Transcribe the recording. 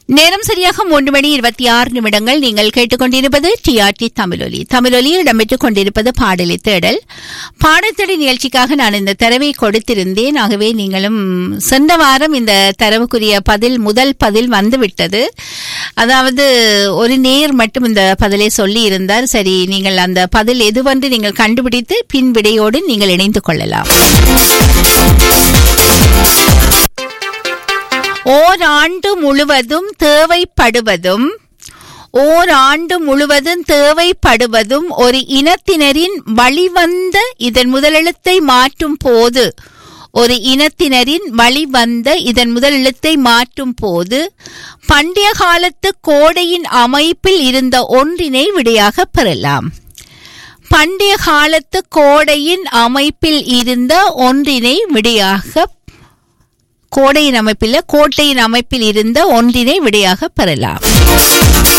நேரம் சரியாக மூன்று மணி இருபத்தி ஆறு நிமிடங்கள் நீங்கள் கேட்டுக்கொண்டிருப்பது டிஆர்டி தமிழொலி தமிழொலி இடம்பெற்றுக் கொண்டிருப்பது பாடலை தேடல் பாடத்தேடல் நிகழ்ச்சிக்காக நான் இந்த தரவை கொடுத்திருந்தேன் ஆகவே நீங்களும் சென்ற வாரம் இந்த தரவுக்குரிய பதில் முதல் பதில் வந்துவிட்டது அதாவது ஒரு நேர் மட்டும் இந்த பதிலை சொல்லி இருந்தார் சரி நீங்கள் அந்த பதில் எதுவென்று நீங்கள் கண்டுபிடித்து பின் விடையோடு நீங்கள் இணைந்து கொள்ளலாம் ஓராண்டு முழுவதும் தேவைப்படுவதும் ஓராண்டு முழுவதும் தேவைப்படுவதும் ஒரு இனத்தினரின் வழிவந்த இதன் முதலெழுத்தை மாற்றும் போது ஒரு இனத்தினரின் வழிவந்த இதன் முதலெழுத்தை மாற்றும் போது பண்டைய காலத்து கோடையின் அமைப்பில் இருந்த ஒன்றினை விடையாக பெறலாம் பண்டைய காலத்து கோடையின் அமைப்பில் இருந்த ஒன்றினை விடையாக கோடையின் அமைப்பில் கோட்டையின் அமைப்பில் இருந்த ஒன்றினை விடையாக பெறலாம்